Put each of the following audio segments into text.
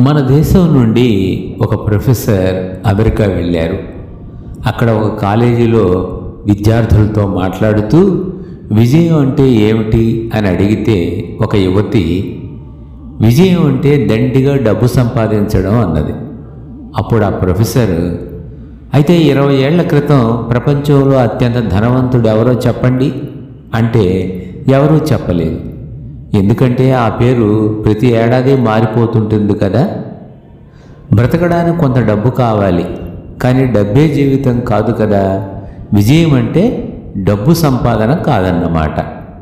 మన దేశం నుండి ఒక ప్రొఫెసర్ అమెరికా వెళ్ళారు అక్కడ ఒక కాలేజీలో విద్యార్థులతో మాట్లాడుతూ విజయం అంటే ఏమిటి అని అడిగితే ఒక యువతి విజయం అంటే దండిగా డబ్బు సంపాదించడం అన్నది అప్పుడు ఆ ప్రొఫెసర్ అయితే ఇరవై ఏళ్ల క్రితం ప్రపంచంలో అత్యంత ధనవంతుడు ఎవరో చెప్పండి అంటే ఎవరూ చెప్పలేదు ఎందుకంటే ఆ పేరు ప్రతి ఏడాది మారిపోతుంటుంది కదా బ్రతకడానికి కొంత డబ్బు కావాలి కానీ డబ్బే జీవితం కాదు కదా విజయం అంటే డబ్బు సంపాదన కాదన్నమాట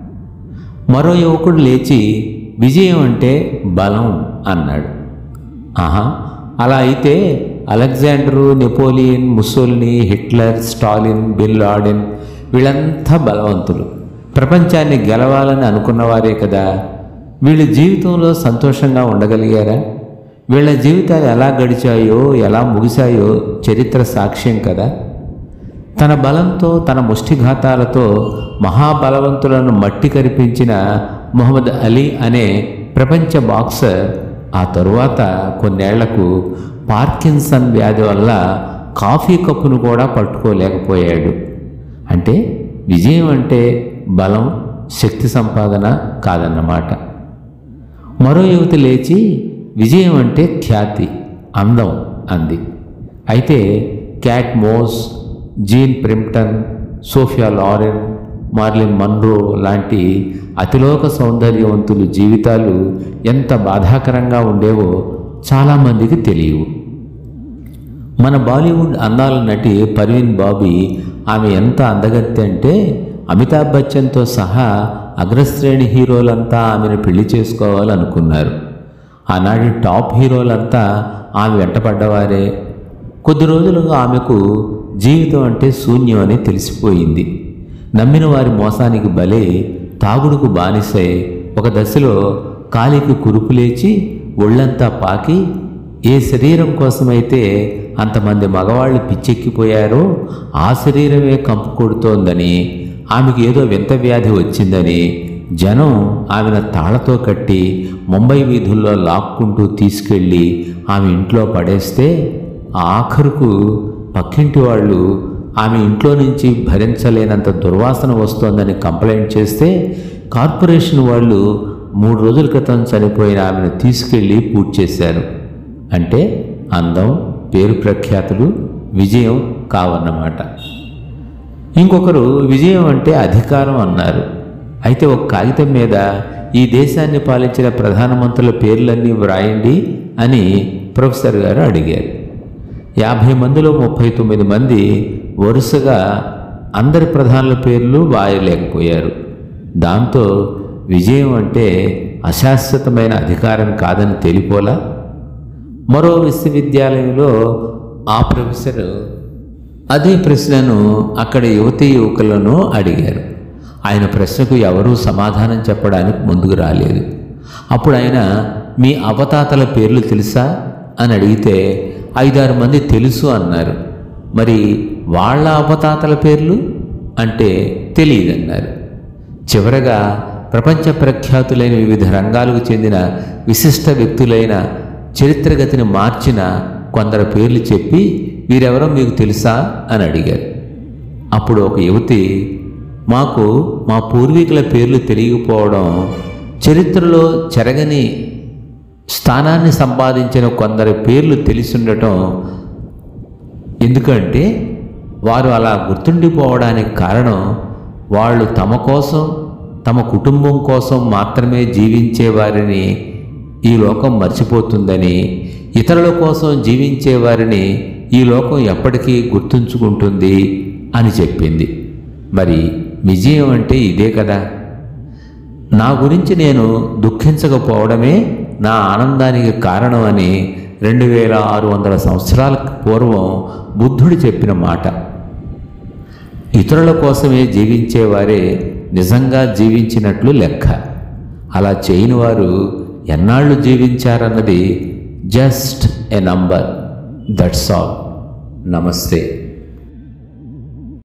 మరో యువకుడు లేచి విజయం అంటే బలం అన్నాడు ఆహా అలా అయితే Alexander Napoleon Mussolini Hitler Stalin bin Laden వీళ్ళంతా బలవంతులు ప్రపంచాన్ని గెలవాలని అనుకున్నవారే కదా వీళ్ళ జీవితంలో సంతోషంగా ఉండగలిగారా వీళ్ళ జీవితాలు ఎలా గడిచాయో ఎలా ముగిశాయో చరిత్ర సాక్ష్యం కదా తన బలంతో తన ముష్టిఘాతాలతో మహాబలవంతులను మట్టి కరిపించిన మొహమ్మద్ అలీ అనే ప్రపంచ బాక్సర్ ఆ తరువాత కొన్నేళ్లకు పార్కిన్సన్ వ్యాధి వల్ల కాఫీ కప్పును కూడా పట్టుకోలేకపోయాడు అంటే విజయం అంటే బలం శక్తి సంపాదన కాదన్నమాట మరో యువతి లేచి విజయం అంటే ఖ్యాతి అందం అంది అయితే Kate Moss Jean Shrimpton Sophia Loren Marilyn Monroe లాంటి అతిలోక సౌందర్యవంతులు జీవితాలు ఎంత బాధాకరంగా ఉండేవో చాలామందికి తెలియవు మన బాలీవుడ్ అందాల నటి పర్వీన్ బాబీ ఆమె ఎంత అందగత్తి అంటే అమితాబ్ బచ్చన్తో సహా అగ్రశ్రేణి హీరోలంతా ఆమెను పెళ్లి చేసుకోవాలనుకున్నారు ఆనాటి టాప్ హీరోలంతా ఆమె వెంటపడ్డవారే కొద్ది రోజులుగా ఆమెకు జీవితం అంటే శూన్యం అని తెలిసిపోయింది నమ్మిన వారి మోసానికి బలే తాగుడుకు బానిసై ఒక దశలో కాలికి కురుపు లేచి ఒళ్ళంతా పాకి ఏ శరీరం కోసమైతే అంతమంది మగవాళ్ళు పిచ్చెక్కిపోయారో ఆ శరీరమే కంపు కొడుతోందని ఆమెకు ఏదో వింత వ్యాధి వచ్చిందని జనం ఆమెను తాళతో కట్టి ముంబై వీధుల్లో లాక్కుంటూ తీసుకెళ్ళి ఆమె ఇంట్లో పడేస్తే ఆ ఆఖరుకు పక్కింటి వాళ్ళు ఆమె ఇంట్లో నుంచి భరించలేనంత దుర్వాసన వస్తోందని కంప్లైంట్ చేస్తే కార్పొరేషన్ వాళ్ళు మూడు రోజుల క్రితం చనిపోయిన ఆమెను తీసుకెళ్ళి పూజ చేశారు అంటే అందం పేరు ప్రఖ్యాతులు విజయం కావన్నమాట ఇంకొకరు విజయం అంటే అధికారం అన్నారు అయితే ఒక కాగితం మీద ఈ దేశాన్ని పాలించిన ప్రధానమంత్రుల పేర్లన్నీ వ్రాయండి అని ప్రొఫెసర్ గారు అడిగారు యాభై మందిలో ముప్పై తొమ్మిది మంది వరుసగా అందరి ప్రధానుల పేర్లు వాయలేకపోయారు దాంతో విజయం అంటే అశాశ్వతమైన అధికారం కాదని తెలిపోలా మరో విశ్వవిద్యాలయంలో ఆ ప్రొఫెసర్ అదే ప్రశ్నను అక్కడ యువతీ యువకులను అడిగారు ఆయన ప్రశ్నకు ఎవరూ సమాధానం చెప్పడానికి ముందుకు రాలేదు అప్పుడు ఆయన మీ అవతాతల పేర్లు తెలుసా అని అడిగితే ఐదారు మంది తెలుసు అన్నారు మరి వాళ్ళ అవతాతల పేర్లు అంటే తెలియదన్నారు చివరగా ప్రపంచ ప్రఖ్యాతులైన వివిధ రంగాలకు చెందిన విశిష్ట వ్యక్తులైన చరిత్రగతిని మార్చిన కొందరు పేర్లు చెప్పి వీరెవరో మీకు తెలుసా అని అడిగారు అప్పుడు ఒక యువతి మాకు మా పూర్వీకుల పేర్లు తెలియకపోవడం చరిత్రలో చెరగని స్థానాన్ని సంపాదించిన కొందరి పేర్లు తెలిసుండటం ఎందుకంటే వారు అలా గుర్తుండిపోవడానికి కారణం వాళ్ళు తమ కోసం తమ కుటుంబం కోసం మాత్రమే జీవించే వారిని ఈ లోకం మర్చిపోతుందని ఇతరుల కోసం జీవించే వారిని ఈ లోకం ఎప్పటికీ గుర్తుంచుకుంటుంది అని చెప్పింది మరి విజయం అంటే ఇదే కదా నా గురించి నేను దుఃఖించకపోవడమే నా ఆనందానికి కారణం అని రెండు వేల ఆరు వందల సంవత్సరాల పూర్వం బుద్ధుడు చెప్పిన మాట ఇతరుల కోసమే జీవించేవారే నిజంగా జీవించినట్లు లెక్క అలా చేయని వారు ఎన్నాళ్ళు జీవించారన్నది just a number that's all నమస్తే